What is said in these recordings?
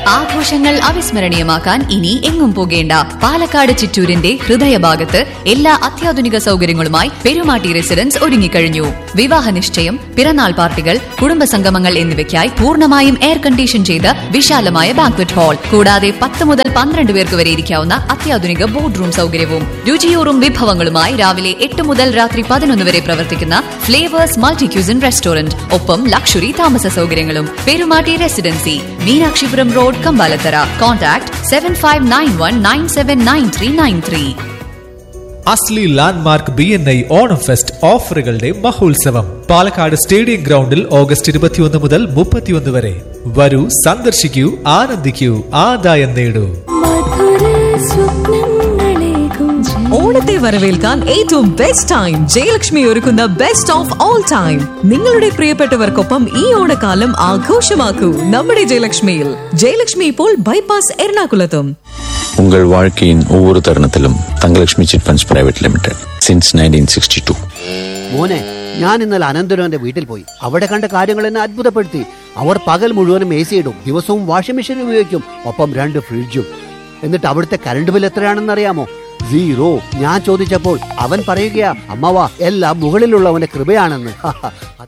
ആഘോഷങ്ങൾ അവിസ്മരണീയമാക്കാൻ ഇനി എങ്ങും പോകേണ്ട പാലക്കാട് ചിറ്റൂരിന്റെ ഹൃദയഭാഗത്ത് എല്ലാ അത്യാധുനിക സൗകര്യങ്ങളുമായി പെരുമാട്ടി റെസിഡൻസ് ഒരുങ്ങിക്കഴിഞ്ഞു വിവാഹ നിശ്ചയം പിറന്നാൾ പാർട്ടികൾ കുടുംബസംഗമങ്ങൾ എന്നിവയ്ക്കായി പൂർണ്ണമായും എയർ കണ്ടീഷൻ ചെയ്ത വിശാലമായ ബാങ്ക്വറ്റ് ഹാൾ കൂടാതെ പത്ത് മുതൽ പന്ത്രണ്ട് പേർക്ക് വരെ ഇരിക്കാവുന്ന അത്യാധുനിക ബോർഡ് റൂം സൗകര്യവും രുചിയൂറും വിഭവങ്ങളുമായി രാവിലെ എട്ട് മുതൽ രാത്രി പതിനൊന്ന് വരെ പ്രവർത്തിക്കുന്ന ഫ്ലേവേഴ്സ് മൾട്ടി ക്യൂസിൻ റെസ്റ്റോറന്റ് ഒപ്പം ലക്ഷറി താമസ സൗകര്യങ്ങളും Perumatty residency Meenakshipuram road Kambalathara contact seven five nine one nine seven nine three nine three അസ്ലി landmark B N I Onam fest ഓഫറുകളുടെ മഹോത്സവം പാലക്കാട് സ്റ്റേഡിയം ഗ്രൗണ്ടിൽ ഓഗസ്റ്റ് ഇരുപത്തിയൊന്ന് മുതൽ മുപ്പത്തിയൊന്ന് വരെ വരൂ സന്ദർശിക്കൂ ആനന്ദിക്കൂ ആദായം നേടൂ ഓണത്തെ വരവേൽക്കാൻ ഏറ്റവും ബെസ്റ്റ് ടൈം ജയലക്ഷ്മി ഒരുക്കുന്ന ബെസ്റ്റ് ഓഫ് ഓൾ ടൈം നിങ്ങളുടെ പ്രിയപ്പെട്ടവർക്കൊപ്പം ഈ ഓണക്കാലം ആഘോഷമാക്കൂ നമ്മുടെ ജയലക്ഷ്മിയിൽ ജയലക്ഷ്മി ഇപ്പോൾ ബൈപ്പാസ് എറണാകുളത്തും உங்கள் வாழ்க்கையின் ஒவ்வொரு தருணத்திலும் Thangalakshmi chit funds private limited since nineteen sixty two മോനെ ഞാൻ ഇന്നലെ അനന്തരവന്റെ വീട്ടിൽ പോയി അവിടെ കണ്ട കാര്യങ്ങൾ എന്നെ അത്ഭുതപ്പെടുത്തി അവർ പകൽ മുഴുവനും എ സി ഇടും ദിവസവും വാഷിംഗ് മെഷീൻ ഉപയോഗിക്കും ഒപ്പം രണ്ട് ഫ്രിഡ്ജും എന്നിട്ട് അവിടുത്തെ കറണ്ട് ബിൽ എത്രയാണെന്ന് അറിയാമോ സീറോ ഞാൻ ചോദിച്ചപ്പോൾ അവൻ പറയുകയാ അമ്മവാ എല്ലാം മുകളിലുള്ളവന്റെ കൃപയാണെന്ന് അത്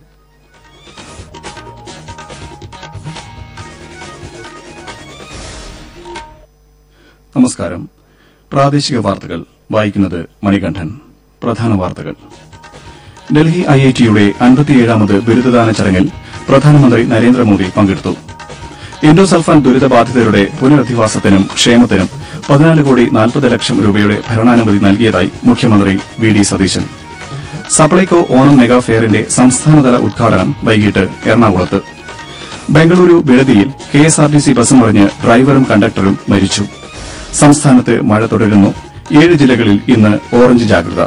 നമസ്കാരം പ്രാദേശിക വാർത്തകൾ വായിക്കുന്നത് മണികണ്ഠൻ പ്രധാന വാർത്തകൾ ഡൽഹി ഐ ഐ ടിയുടെ അൻപത്തിയേഴാമത് ബിരുദദാന ചടങ്ങിൽ പ്രധാനമന്ത്രി നരേന്ദ്രമോദി പങ്കെടുത്തു ഇൻഡോസൾഫാൻ ദുരിതബാധിതരുടെ പുനരധിവാസത്തിനും ക്ഷേമത്തിനും പതിനാല് കോടി നാൽപ്പത് ലക്ഷം രൂപയുടെ ഭരണാനുമതി നൽകിയതായി മുഖ്യമന്ത്രി V D Satheesan Supplyco Onam mega ഫെയറിന്റെ സംസ്ഥാനതല ഉദ്ഘാടനം വൈകിട്ട് എറണാകുളത്ത് ബംഗളൂരു ബിടതിയിൽ K S R T C bus മറിഞ്ഞ് ഡ്രൈവറും കണ്ടക്ടറും മരിച്ചു സംസ്ഥാനത്ത് മഴ തുടരുന്നു ഏഴ് ജില്ലകളിൽ ഇന്ന് ഓറഞ്ച് ജാഗ്രത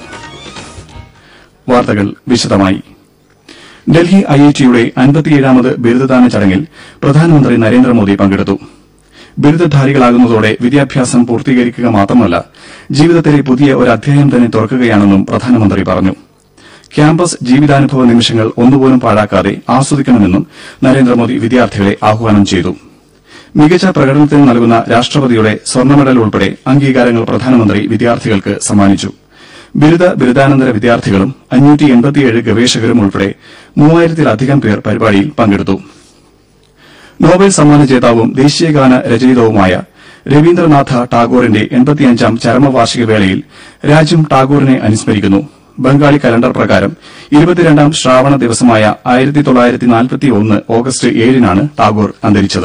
വാർത്തകൾ വിശദമായി ഡൽഹി ഐ ഐ ടിയുടെ അൻപത്തിയേഴാമത് ബിരുദദാന ചടങ്ങിൽ പ്രധാനമന്ത്രി നരേന്ദ്രമോദി പങ്കെടുത്തു ബിരുദധാരികളാകുന്നതോടെ വിദ്യാഭ്യാസം പൂർത്തീകരിക്കുക മാത്രമല്ല ജീവിതത്തിലെ പുതിയ ഒരു അധ്യായം തന്നെ തുറക്കുകയാണെന്നും പ്രധാനമന്ത്രി പറഞ്ഞു ക്യാമ്പസ് ജീവിതാനുഭവ നിമിഷങ്ങൾ ഒന്നുപോലും പാഴാക്കാതെ ആസ്വദിക്കണമെന്നും നരേന്ദ്രമോദി വിദ്യാർത്ഥികളെ ആഹ്വാനം ചെയ്തു മികച്ച പ്രകടനത്തിന് നൽകുന്ന രാഷ്ട്രപതിയുടെ സ്വർണ്ണ മെഡൽ ഉൾപ്പെടെ അംഗീകാരങ്ങൾ പ്രധാനമന്ത്രി വിദ്യാർത്ഥികൾക്ക് സമ്മാനിച്ചു ബിരുദ ബിരുദാനന്തര വിദ്യാർത്ഥികളും അഞ്ഞൂറ്റി എൺപത്തിയേഴ് ഗവേഷകരും ഉൾപ്പെടെ മൂവായിരത്തിലധികം പേർ പരിപാടിയിൽ പങ്കെടുത്തു നോബൽ സമ്മാന ജേതാവും ദേശീയഗാന രചയിതാവുമായ രവീന്ദ്രനാഥ ടാഗോറിന്റെ എൺപത്തിയഞ്ചാം ചരമവാർഷിക വേളയിൽ രാജ്യം ടാഗോറിനെ അനുസ്മരിക്കുന്നു ബംഗാളി കലണ്ടർ പ്രകാരം ഇരുപത്തിരണ്ടാം ശ്രാവണ ദിവസമായ ആയിരത്തി തൊള്ളായിരത്തി നാൽപ്പത്തിയൊന്ന് ഓഗസ്റ്റ് ഏഴിനാണ് ടാഗോർ അന്തരിച്ചത്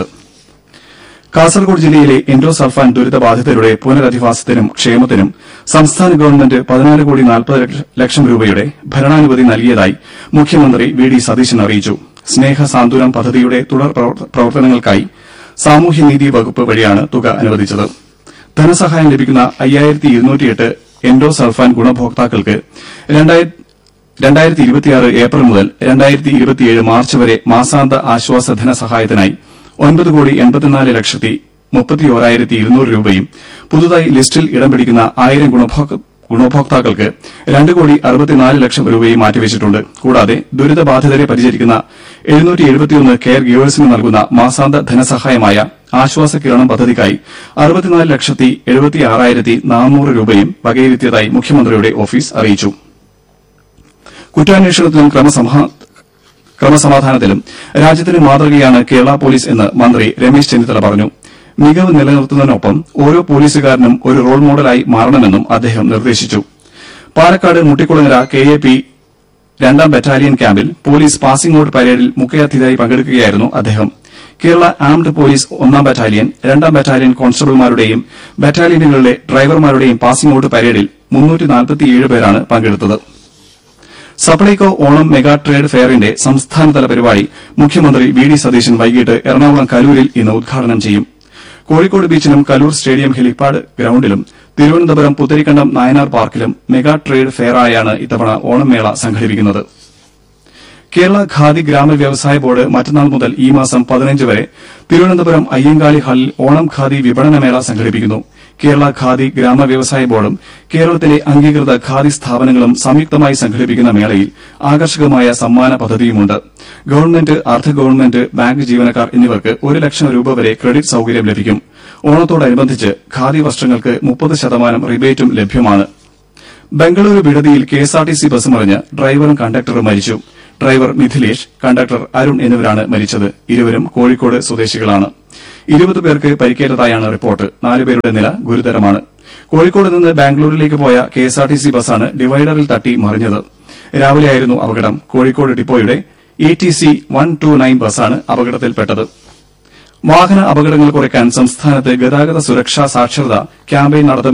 കാസർഗോഡ് ജില്ലയിലെ എൻഡോസൾഫാൻ ദുരിതബാധിതരുടെ പുനരധിവാസത്തിനും ക്ഷേമത്തിനും സംസ്ഥാന ഗവൺമെന്റ് പതിനാല് കോടി നാൽപ്പത് ലക്ഷം രൂപയുടെ ഭരണാനുമതി നൽകിയതായി മുഖ്യമന്ത്രി വി ഡി സതീശൻ അറിയിച്ചു സ്നേഹ സാന്ത്വനം പദ്ധതിയുടെ തുടർ പ്രവർ- പ്രവർത്തനങ്ങൾക്കായി സാമൂഹ്യനീതി വകുപ്പ് വഴിയാണ് തുക അനുവദിച്ചത് ധനസഹായം ലഭിക്കുന്ന അയ്യായിരത്തി ഇരുന്നൂറ്റിയെട്ട് എൻഡോസൾഫാൻ ഗുണഭോക്താക്കൾക്ക് രണ്ടായിരത്തി ഇരുപത്തിയാറ് ഏപ്രിൽ മുതൽ രണ്ടായിരത്തി ഇരുപത്തിയേഴ് മാർച്ച് വരെ മാസാന്ത ആശ്വാസ ധനസഹായത്തിനായി ഒൻപത് കോടി എൺപത്തിനാല് ലക്ഷത്തി മുപ്പത്തിയോരായിരത്തി ഇരുന്നൂറ് രൂപയും പുതുതായി ലിസ്റ്റിൽ ഇടം പിടിക്കുന്ന ആയിരം ഗുണഭോക്ത ഗുണഭോക്താക്കൾക്ക് രണ്ട് കോടി അറുപത്തിനാല് ലക്ഷം രൂപയും മാറ്റിവെച്ചിട്ടുണ്ട് കൂടാതെ ദുരിതബാധിതരെ പരിചരിക്കുന്ന എഴുന്നൂറ്റി എഴുപത്തിയൊന്ന് കെയർ ഗിവേഴ്സിന് നൽകുന്ന മാസാന്ത ധനസഹായമായ ആശ്വാസ കിരണം പദ്ധതിക്കായി അറുപത്തിനാല് ലക്ഷത്തി എഴുപത്തി ആറായിരത്തി നാനൂറ് രൂപയും വകയിരുത്തിയതായി മുഖ്യമന്ത്രിയുടെ ഓഫീസ് അറിയിച്ചു കുറ്റാന്വേഷണത്തിലും ക്രമസമാ- ക്രമസമാധാനത്തിലും രാജ്യത്തിന് മാതൃകയാണ് കേരള പോലീസ് എന്ന് മന്ത്രി രമേശ് ചെന്നിത്തല പറഞ്ഞു മികവ് നിലനിർത്തുന്നതിനൊപ്പം ഓരോ പോലീസുകാരനും ഒരു റോൾ മോഡലായി മാറണമെന്നും അദ്ദേഹം നിർദ്ദേശിച്ചു Palakkad Muttikulangara K A P രണ്ടാം ബറ്റാലിയൻ ക്യാമ്പിൽ പോലീസ് പാസിംഗ് ഔട്ട് പരേഡിൽ മുഖ്യാതിഥിയായി പങ്കെടുക്കുകയായിരുന്നു അദ്ദേഹം കേരള ആംഡ് പോലീസ് ഒന്നാം ബറ്റാലിയൻ രണ്ടാം ബറ്റാലിയൻ കോൺസ്റ്റബിൾമാരുടെയും ബറ്റാലിയനുകളിലെ ഡ്രൈവർമാരുടെയും പാസിംഗ് ഔട്ട് പരേഡിൽ മുന്നൂറ്റി പേരാണ് പങ്കെടുത്തത് സപ്ലൈകോ ഓണം മെഗാ ട്രേഡ് ഫെയറിന്റെ സംസ്ഥാനതല പരിപാടി മുഖ്യമന്ത്രി വി ഡി സതീശൻ വൈകിട്ട് എറണാകുളം കലൂരിൽ ഇന്ന് ഉദ്ഘാടനം ചെയ്യും കോഴിക്കോട് ബീച്ചിലും കലൂർ സ്റ്റേഡിയം ഹെലിപ്പാഡ് ഗ്രൌണ്ടിലും തിരുവനന്തപുരം പുത്തരിക്കണ്ടം നായനാർ പാർക്കിലും മെഗാ ട്രേഡ് ഫെയറായാണ് ഇത്തവണ ഓണം മേള സംഘടിപ്പിക്കുന്നത് കേരള ഖാദി ഗ്രാമ വ്യവസായ ബോർഡ് മറ്റന്നാൾ മുതൽ ഈ മാസം പതിനഞ്ച് വരെ തിരുവനന്തപുരം അയ്യങ്കാളി ഹാളിൽ ഓണം ഖാദി വിപണന മേള സംഘടിപ്പിക്കുന്നു കേരള ഖാദി ഗ്രാമ വ്യവസായ ബോർഡും കേരളത്തിലെ അംഗീകൃത ഖാദി സ്ഥാപനങ്ങളും സംയുക്തമായി സംഘടിപ്പിക്കുന്ന മേളയിൽ ആകർഷകമായ സമ്മാന പദ്ധതിയുമുണ്ട് ഗവൺമെന്റ് അർദ്ധ ഗവൺമെന്റ് ബാങ്ക് ജീവനക്കാർ എന്നിവർക്ക് ഒരു ലക്ഷം രൂപ വരെ ക്രെഡിറ്റ് സൌകര്യം ലഭിക്കും ഓണത്തോടനുബന്ധിച്ച് ഖാദി വസ്ത്രങ്ങൾക്ക് മുപ്പത് ശതമാനം റിബേറ്റും ലഭ്യമാണ് ബംഗളൂരു വിടതിയിൽ കെഎസ്ആർടിസി ബസ് മറിഞ്ഞ് ഡ്രൈവറും കണ്ടക്ടറും മരിച്ചു ഡ്രൈവർ മിഥിലേഷ് കണ്ടക്ടർ അരുൺ എന്നിവരാണ് മരിച്ചത് ഇരുവരും കോഴിക്കോട് സ്വദേശികളാണ് ഇരുപത് പേർക്ക് പരിക്കേറ്റതായാണ് റിപ്പോർട്ട് നാലുപേരുടെ നില ഗുരുതരമാണ് കോഴിക്കോട് നിന്ന് ബാംഗ്ലൂരിലേക്ക് പോയ കെഎസ്ആർടിസി ബസ്സാണ് ഡിവൈഡറിൽ തട്ടി മറിഞ്ഞത് രാവിലെയായിരുന്നു അപകടം കോഴിക്കോട് ഡിപ്പോയുടെ A T C one two nine ബസ്സാണ് അപകടത്തിൽപ്പെട്ടത് വാഹന അപകടങ്ങൾ കുറയ്ക്കാൻ സംസ്ഥാനത്ത് ഗതാഗത സുരക്ഷാ സാക്ഷരത ക്യാമ്പയിൻ നടത്തും